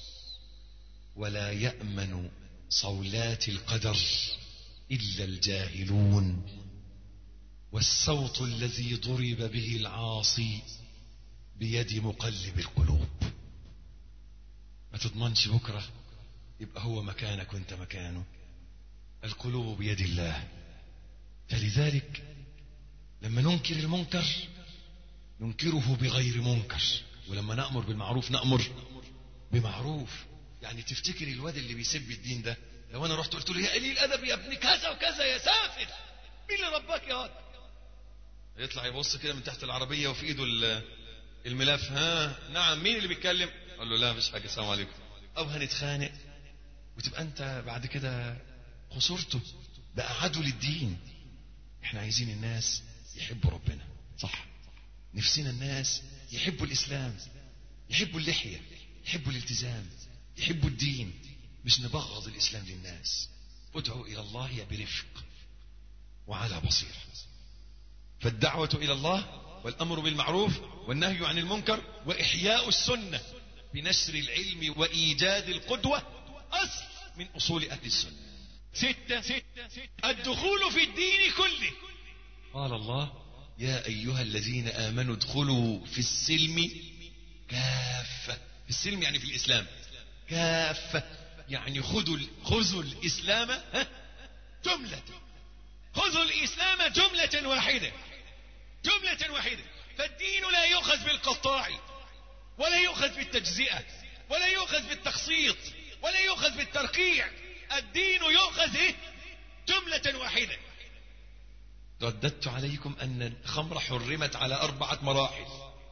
ولا يأمن صولات القدر إلا الجاهلون والصوت الذي ضرب به العاصي بيد مقلب القلوب ما تضمنش بكرة يبقى هو مكانك وانت مكانه القلوب بيد الله فلذلك لما ننكر المنكر ننكره بغير منكر ولما نأمر بالمعروف نأمر بمعروف يعني تفتكر الواد اللي بيسب الدين ده لو انا رحت قلت له يا قليل الادب يا ابن كذا وكذا يا سافل مين اللي رباك يا واد يطلع يبص كده من تحت العربيه وفي ايده ال- الملف ها نعم مين اللي بيتكلم قال له لا مش حاجه السلام عليكم او هنتخانق وتبقى انت بعد كده خسرته بقى عدو للدين احنا عايزين الناس يحبوا ربنا صح نفسنا الناس يحبوا الاسلام يحبوا اللحيه يحبوا الالتزام يحبوا الدين مش نبغض الاسلام للناس ادعوا الى الله برفق وعلى بصيره فالدعوه الى الله والامر بالمعروف والنهي عن المنكر واحياء السنه بنشر العلم وايجاد القدوه اصل من اصول اهل السنه ستة ستة ستة الدخول في الدين كله قال الله يا أيها الذين آمنوا ادخلوا في السلم كافة في السلم يعني في الإسلام كافة يعني خذوا خذوا الإسلام ها جملة خذوا الإسلام جملة واحدة جملة واحدة فالدين لا يؤخذ بالقطاع ولا يؤخذ بالتجزئة ولا يؤخذ بالتخصيص ولا يؤخذ بالترقيع الدين يؤخذ إيه؟ جملة واحدة رددت عليكم أن الخمر حرمت على أربعة مراحل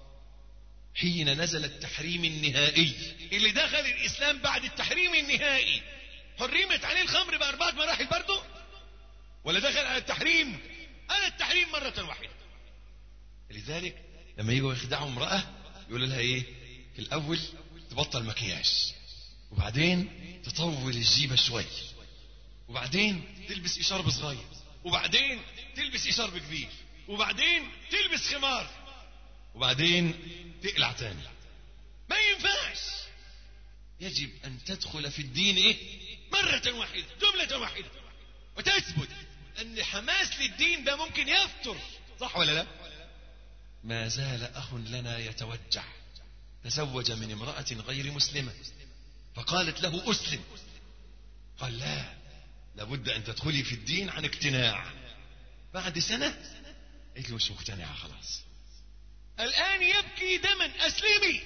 حين نزل التحريم النهائي اللي دخل الإسلام بعد التحريم النهائي حرمت عليه الخمر بأربعة مراحل برضه ولا دخل على التحريم على التحريم مرة واحدة لذلك لما يجوا يخدعوا امرأة يقولوا لها ايه في الأول تبطل مكياج وبعدين تطول الجيبة شوي وبعدين تلبس إشارب صغير وبعدين تلبس إشارب كبير وبعدين تلبس خمار وبعدين تقلع تاني ما ينفعش يجب أن تدخل في الدين إيه مرة واحدة جملة واحدة وتثبت أن حماس للدين ده ممكن يفتر صح ولا لا ما زال أخ لنا يتوجع تزوج من امرأة غير مسلمة فقالت له أسلم قال لا لابد أن تدخلي في الدين عن اقتناع بعد سنة قلت له مش مقتنعة خلاص الآن يبكي دما أسلمي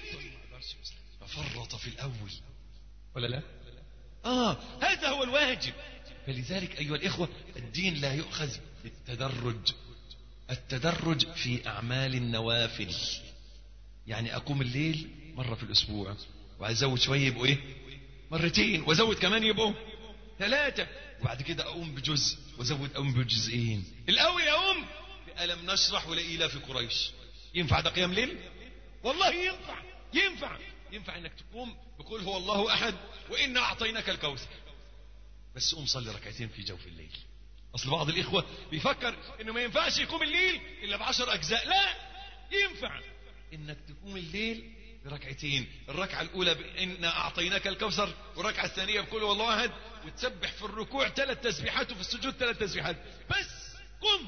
ففرط في الأول ولا لا آه هذا هو الواجب فلذلك أيها الإخوة الدين لا يؤخذ بالتدرج التدرج في أعمال النوافل يعني أقوم الليل مرة في الأسبوع وأزود شوية يبقوا إيه مرتين وأزود كمان يبقوا ثلاثة وبعد كده أقوم بجزء وأزود أقوم بجزئين الأول أقوم بألم نشرح ولإيلا في قريش ينفع ده قيام ليل والله ينفع ينفع ينفع انك تقوم بقول هو الله احد وانا اعطيناك الكوثر بس قوم صلي ركعتين في جوف الليل اصل بعض الاخوه بيفكر انه ما ينفعش يقوم الليل الا بعشر اجزاء لا ينفع انك تقوم الليل بركعتين الركعه الاولى بان اعطيناك الكوثر والركعه الثانيه بقول هو الله احد وتسبح في الركوع ثلاث تسبيحات وفي السجود ثلاث تسبيحات بس قم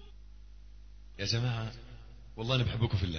يا جماعه والله انا بحبكم في الله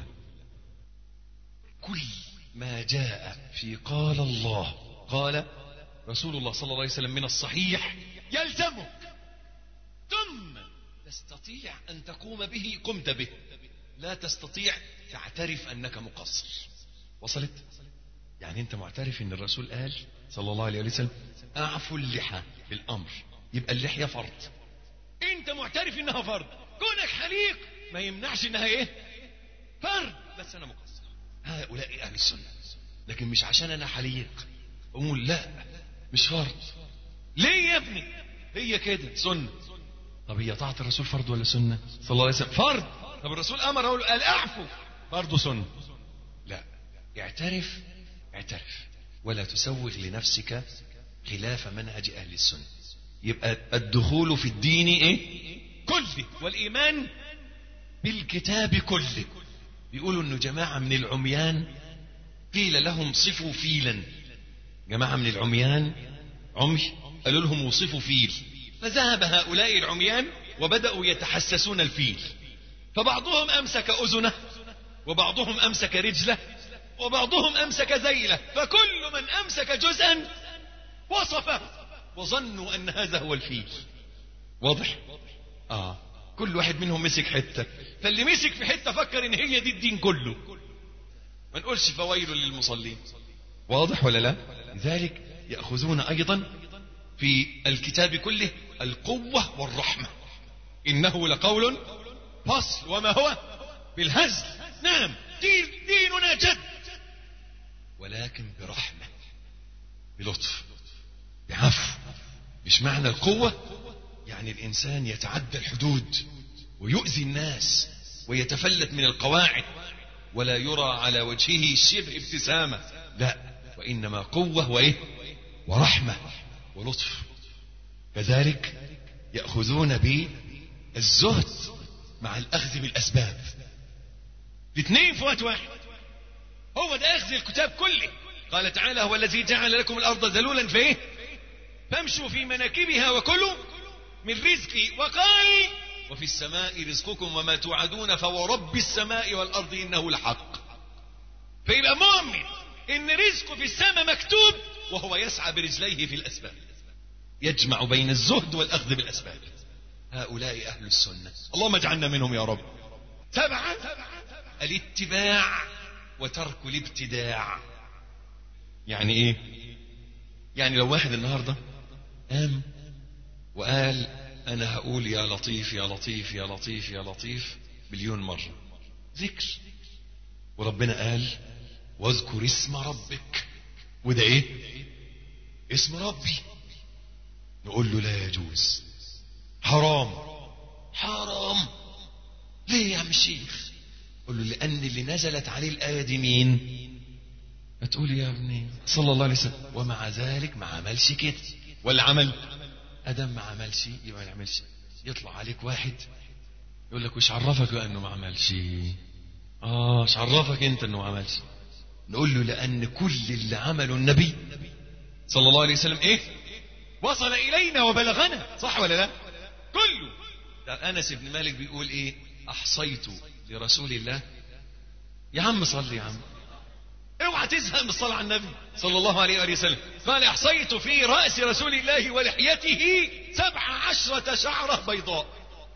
كل ما جاء في قال الله قال رسول الله صلى الله عليه وسلم من الصحيح يلزمك ثم تستطيع أن تقوم به قمت به لا تستطيع تعترف أنك مقصر وصلت يعني أنت معترف أن الرسول قال صلى الله عليه وسلم أعفوا اللحى في الأمر يبقى اللحية فرض انت معترف انها فرض كونك حليق ما يمنعش انها ايه فرض بس أنا مقصر هؤلاء أهل السنة لكن مش عشان أنا حليق أقول لا مش فرض ليه يا ابني هي كده سنة طب هي طاعة الرسول فرض ولا سنة صلى الله عليه وسلم فرض طب الرسول أمر أقول قال أعفو برضه سنة لا اعترف اعترف ولا تسوغ لنفسك خلاف منهج أهل السنة يبقى الدخول في الدين ايه كله والإيمان بالكتاب كله بيقولوا انه جماعة من العميان قيل لهم صفوا فيلا جماعة من العميان عمي قالوا لهم وصفوا فيل فذهب هؤلاء العميان وبدأوا يتحسسون الفيل فبعضهم أمسك أذنه وبعضهم أمسك رجله وبعضهم أمسك ذيله فكل من أمسك جزءا وصفه وظنوا أن هذا هو الفيل واضح آه كل واحد منهم مسك حتة فاللي مسك في حتة فكر ان هي دي الدين كله ما نقولش فويل للمصلين واضح ولا لا لذلك يأخذون أيضا في الكتاب كله القوة والرحمة إنه لقول فصل وما هو بالهزل نعم دين ديننا جد ولكن برحمة بلطف بعفو مش معنى القوة يعني الإنسان يتعدى الحدود ويؤذي الناس ويتفلت من القواعد ولا يرى على وجهه شبه ابتسامة لا وإنما قوة وإيه ورحمة ولطف كذلك يأخذون بالزهد مع الأخذ بالأسباب الاثنين في وقت واحد هو ده أخذ الكتاب كله قال تعالى هو الذي جعل لكم الأرض ذلولا فإيه فامشوا في مناكبها وكلوا من رزقي وقال وفي السماء رزقكم وما توعدون فورب السماء والأرض إنه لحق فيبقى مؤمن إن رزقه في السماء مكتوب وهو يسعى برجليه في الأسباب يجمع بين الزهد والأخذ بالأسباب هؤلاء أهل السنة اللهم اجعلنا منهم يا رب سبعة الاتباع وترك الابتداع يعني ايه يعني لو واحد النهارده قام وقال انا هقول يا لطيف يا لطيف يا لطيف يا لطيف مليون مرة ذكر وربنا قال واذكر اسم ربك وده ايه اسم ربي نقول له لا يجوز حرام حرام ليه يا عم الشيخ قل له لان اللي نزلت عليه الايه دي مين هتقول يا ابني صلى الله عليه وسلم ومع ذلك ما عملش كده ولا عمل ادم ما عملش يبقى ما يعملش يطلع عليك واحد يقول لك وش عرفك بقى انه ما عملش اه ايش عرفك انت انه ما عملش نقول له لان كل اللي عمله النبي صلى الله عليه وسلم ايه وصل الينا وبلغنا صح ولا لا كله ده انس بن مالك بيقول ايه احصيت لرسول الله يا عم صلي يا عم اوعى تزهق من الصلاة على النبي صلى الله عليه وآله وسلم قال احصيت في رأس رسول الله ولحيته سبع عشرة شعرة بيضاء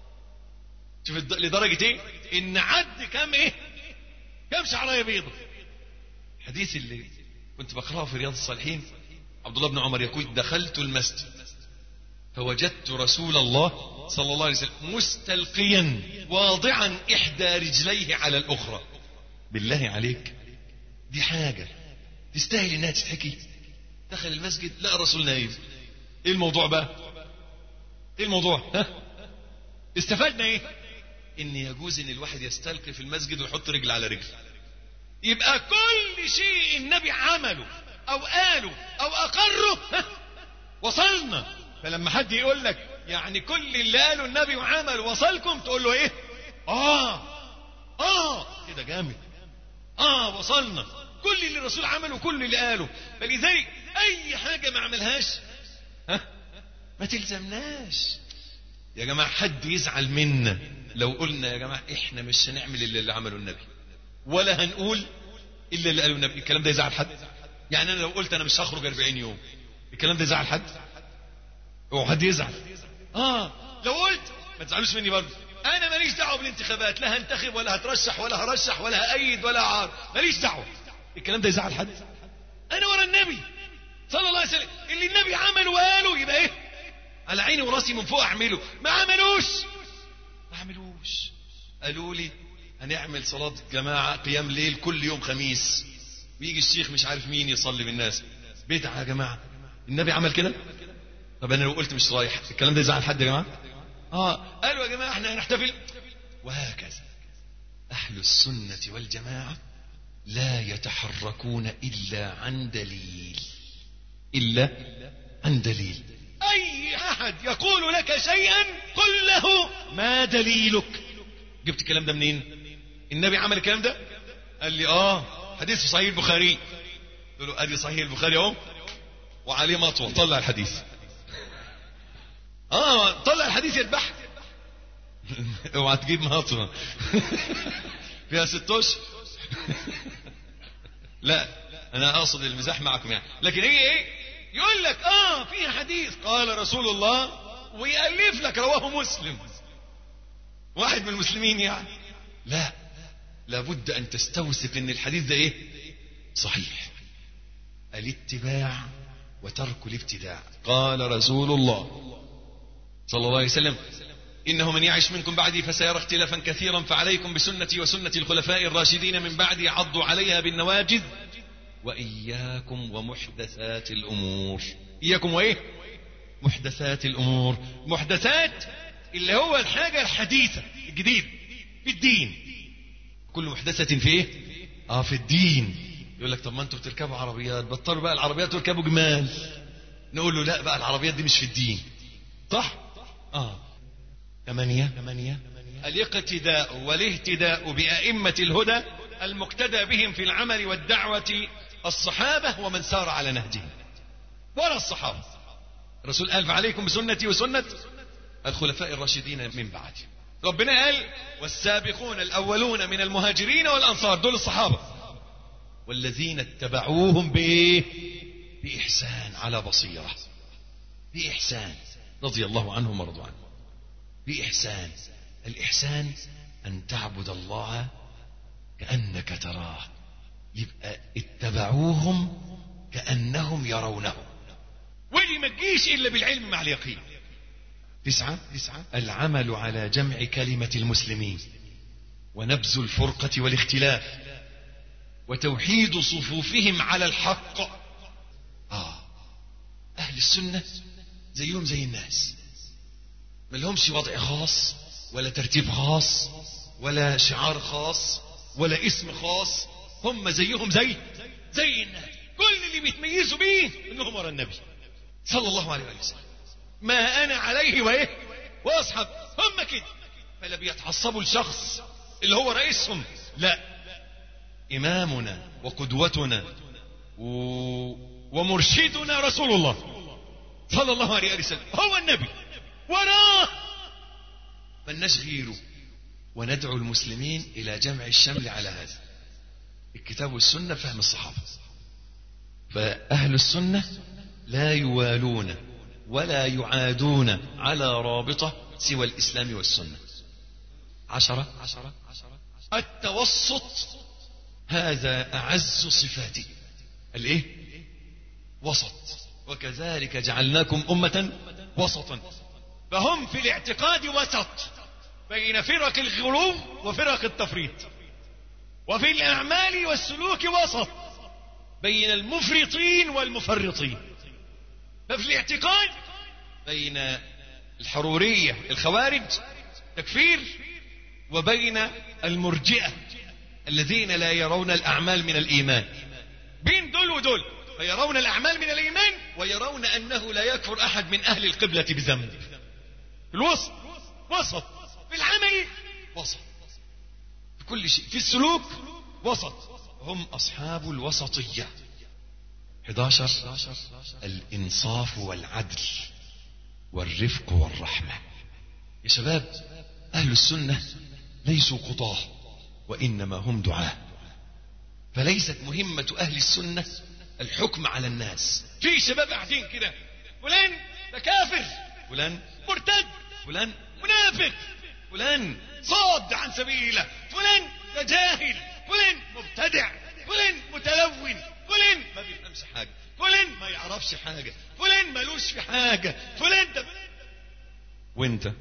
شوف الد- لدرجة ايه ان عد كم ايه كم شعراية بيضة الحديث اللي كنت بقرأه في رياض الصالحين عبد الله بن عمر يقول دخلت المسجد فوجدت رسول الله صلى الله عليه وسلم مستلقيا واضعا احدى رجليه على الاخرى بالله عليك دي حاجة تستاهل انها تتحكي دخل المسجد لقى رسول نايم ايه الموضوع بقى ايه الموضوع ها استفدنا ايه ان يجوز ان الواحد يستلقي في المسجد ويحط رجل على رجل يبقى كل شيء النبي عمله او قاله او اقره ها وصلنا فلما حد يقول لك يعني كل اللي قاله النبي وعمله وصلكم تقول له ايه اه اه كده جامد اه وصلنا كل اللي الرسول عمله كل اللي قاله فلذلك اي حاجه ما عملهاش ها ما تلزمناش يا جماعه حد يزعل منا لو قلنا يا جماعه احنا مش هنعمل اللي, اللي عمله النبي ولا هنقول الا اللي قاله النبي الكلام ده يزعل حد يعني انا لو قلت انا مش هخرج 40 يوم الكلام ده يزعل حد هو حد يزعل اه لو قلت ما تزعلوش مني برضه انا ماليش دعوه بالانتخابات لا هنتخب ولا هترشح ولا هرشح ولا هأيد ولا هعار ماليش دعوه الكلام ده يزعل حد انا ورا النبي صلى الله عليه وسلم اللي النبي عمله وقاله يبقى ايه على عيني وراسي من فوق اعمله ما عملوش ما عملوش قالوا لي هنعمل صلاة جماعة قيام ليل كل يوم خميس ويجي الشيخ مش عارف مين يصلي بالناس بدعة يا جماعة النبي عمل كده طب انا لو قلت مش رايح الكلام ده يزعل حد يا جماعه اه قالوا يا جماعه احنا هنحتفل وهكذا اهل السنه والجماعه لا يتحركون الا عن دليل الا عن دليل اي احد يقول لك شيئا قل له ما دليلك جبت الكلام ده منين النبي عمل الكلام ده قال لي اه حديث في صحيح البخاري قلت له ادي صحيح البخاري اهو وعليه مطوه طلع الحديث اه طلع الحديث يذبح اوعى تجيب مطوه فيها ست اشهر لا انا اقصد المزاح معكم يعني لكن هي ايه يقول لك اه في حديث قال رسول الله ويألف لك رواه مسلم واحد من المسلمين يعني لا لابد ان تستوثق ان الحديث ده ايه صحيح الاتباع وترك الابتداع قال رسول الله صلى الله عليه وسلم إنه من يعش منكم بعدي فسيرى اختلافا كثيرا فعليكم بسنتي وسنة الخلفاء الراشدين من بعدي عضوا عليها بالنواجذ وإياكم ومحدثات الأمور إياكم وإيه محدثات الأمور محدثات اللي هو الحاجة الحديثة الجديد في الدين كل محدثة في إيه آه في الدين يقول لك طب ما انتوا بتركبوا عربيات بطلوا بقى العربيات واركبوا جمال نقول له لا بقى العربيات دي مش في الدين صح اه ثمانية ثمانية الاقتداء والاهتداء بأئمة الهدى المقتدى بهم في العمل والدعوة الصحابة ومن سار على نهجهم ولا الصحابة الرسول قال فعليكم بسنتي وسنة الخلفاء الراشدين من بعدي ربنا قال والسابقون الأولون من المهاجرين والأنصار دول الصحابة والذين اتبعوهم بإيه بإحسان على بصيرة بإحسان رضي الله عنهم ورضوا عنه بإحسان الإحسان أن تعبد الله كأنك تراه يبقى اتبعوهم كأنهم يرونه ودي ما تجيش إلا بالعلم مع اليقين تسعة تسعة العمل على جمع كلمة المسلمين ونبذ الفرقة والاختلاف وتوحيد صفوفهم على الحق آه أهل السنة زيهم زي الناس ما لهمش وضع خاص ولا ترتيب خاص ولا شعار خاص ولا اسم خاص هم زيهم زي زي الناس كل اللي بيتميزوا بيه انهم ورا النبي صلى الله عليه وسلم ما انا عليه وايه واصحاب هم كده فلا بيتعصبوا لشخص اللي هو رئيسهم لا امامنا وقدوتنا و... ومرشدنا رسول الله صلى الله عليه وسلم هو النبي وراه ملناش غيره وندعو المسلمين الى جمع الشمل على هذا الكتاب والسنه فهم الصحابه فاهل السنه لا يوالون ولا يعادون على رابطه سوى الاسلام والسنه عشره عشره التوسط هذا اعز صفاته الايه وسط وكذلك جعلناكم امه وسطا فهم في الاعتقاد وسط بين فرق الغلو وفرق التفريط وفي الأعمال والسلوك وسط بين المفرطين والمفرطين ففي الاعتقاد بين الحرورية الخوارج تكفير وبين المرجئة الذين لا يرون الأعمال من الإيمان بين دول ودول فيرون الأعمال من الإيمان ويرون أنه لا يكفر أحد من أهل القبلة بذنب الوسط وسط في العمل وسط في كل شيء في السلوك وسط هم أصحاب الوسطية 11 الإنصاف والعدل والرفق والرحمة يا شباب أهل السنة ليسوا قضاة وإنما هم دعاة فليست مهمة أهل السنة الحكم على الناس في شباب قاعدين كده فلان ده كافر فلان مرتد فلان منافق فلان صاد عن سبيل الله فلان ده جاهل فلان مبتدع فلان متلون فلان ما بيفهمش حاجة فلان ما يعرفش حاجة فلان ملوش في حاجة فلان ده وانت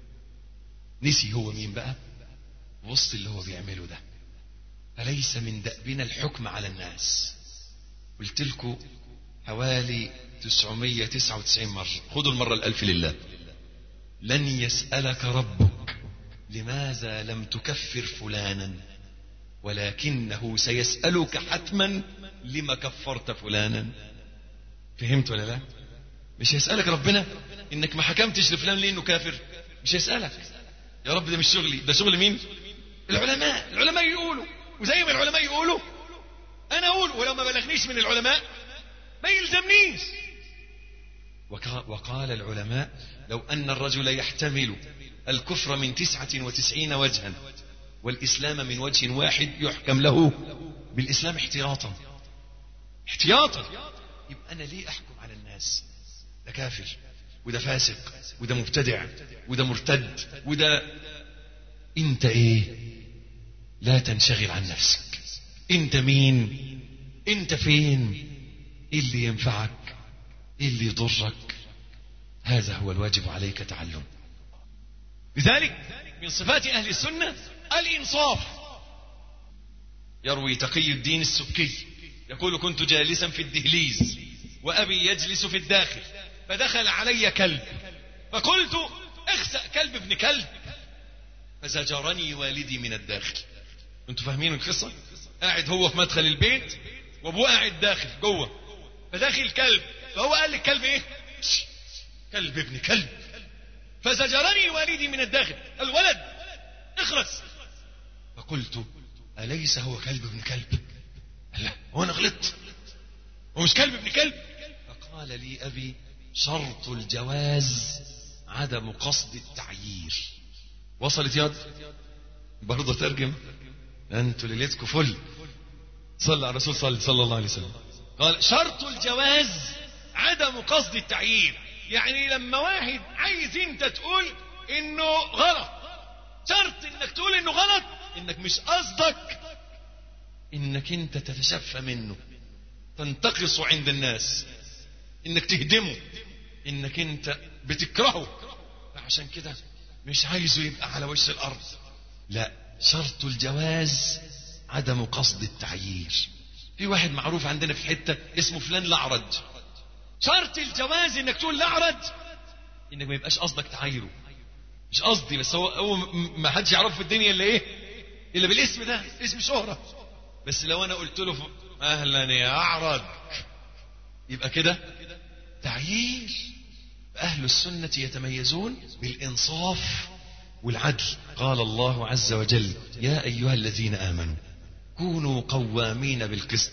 نسي هو مين بقى وسط اللي هو بيعمله ده فليس من دأبنا الحكم على الناس قلت لكم حوالي 999 مرة خذوا المرة الألف لله لن يسألك ربك لماذا لم تكفر فلانا ولكنه سيسألك حتما لما كفرت فلانا فهمت ولا لا مش هيسألك ربنا انك ما حكمتش لفلان ليه انه كافر مش هيسألك يا رب ده مش شغلي ده شغل مين العلماء العلماء يقولوا وزي ما العلماء يقولوا انا اقول ولو ما بلغنيش من العلماء ما يلزمنيش وك- وقال العلماء لو أن الرجل يحتمل الكفر من تسعة وتسعين وجها والإسلام من وجه واحد يحكم له بالإسلام احتياطا احتياطا يبقى أنا ليه أحكم على الناس ده كافر وده فاسق وده مبتدع وده مرتد وده انت ايه لا تنشغل عن نفسك انت مين انت فين ايه اللي ينفعك ايه اللي يضرك هذا هو الواجب عليك تعلم لذلك من صفات أهل السنة الإنصاف يروي تقي الدين السبكي يقول كنت جالسا في الدهليز وأبي يجلس في الداخل فدخل علي كلب فقلت اخسأ كلب ابن كلب فزجرني والدي من الداخل انتوا فاهمين القصة قاعد هو في مدخل البيت وابوه قاعد داخل جوه فداخل كلب فهو قال للكلب ايه شش، كلب ابن كلب فزجرني والدي من الداخل الولد اخرس فقلت أليس هو كلب ابن كلب لا هو انا غلطت هو مش كلب ابن كلب فقال لي أبي شرط الجواز عدم قصد التعيير وصلت يد برضه ترجم انتوا ليلتكم فل صلى على الرسول صلى, صلى الله عليه وسلم قال شرط الجواز عدم قصد التعيير يعني لما واحد عايز انت تقول انه غلط شرط انك تقول انه غلط انك مش قصدك انك انت تتشفى منه تنتقص عند الناس انك تهدمه انك انت بتكرهه عشان كده مش عايزه يبقى على وش الارض لا شرط الجواز عدم قصد التعيير في واحد معروف عندنا في حتة اسمه فلان الأعرج شرط الجواز انك تقول لاعرج انك ما يبقاش قصدك تعايره مش قصدي بس هو, هو م- ما حدش يعرفه في الدنيا الا ايه الا بالاسم ده اسم شهرة بس لو انا قلت له ف- اهلا يا اعرج يبقى كده تعيير اهل السنة يتميزون بالانصاف والعدل قال الله عز وجل يا ايها الذين امنوا كونوا قوامين بالقسط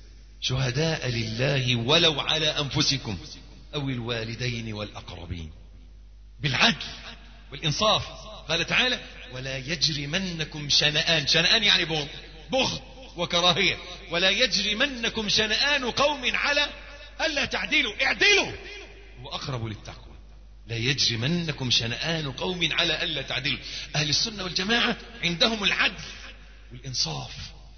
شهداء لله ولو على انفسكم او الوالدين والاقربين بالعدل والانصاف قال تعالى ولا يجرمنكم شنآن شنآن يعني بغض بغض وكراهيه ولا يجرمنكم شنآن قوم على الا تعدلوا اعدلوا هو اقرب للتقوى لا يجرمنكم شنآن قوم على الا تعدلوا اهل السنه والجماعه عندهم العدل والانصاف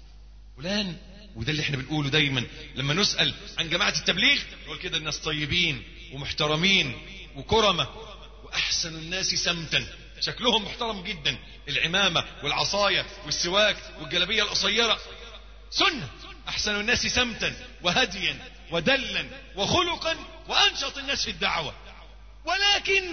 فلان وده اللي احنا بنقوله دايما لما نسأل عن جماعة التبليغ نقول كده الناس طيبين ومحترمين وكرمة وأحسن الناس سمتا شكلهم محترم جدا العمامة والعصاية والسواك والجلبية القصيرة سنة أحسن الناس سمتا وهديا ودلا وخلقا وأنشط الناس في الدعوة ولكن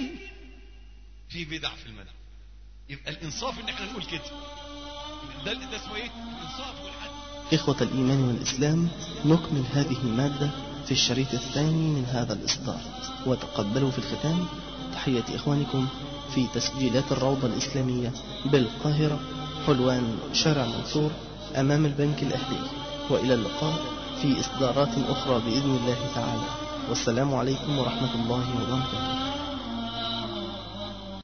في بدع في المنع يبقى الإنصاف إن احنا نقول كده ده, ده اسمه إيه؟ الإنصاف والعدل إخوة الإيمان والإسلام نكمل هذه المادة في الشريط الثاني من هذا الإصدار وتقبلوا في الختام تحية إخوانكم في تسجيلات الروضة الإسلامية بالقاهرة حلوان شارع منصور أمام البنك الأهلي وإلى اللقاء في إصدارات أخرى بإذن الله تعالى والسلام عليكم ورحمة الله وبركاته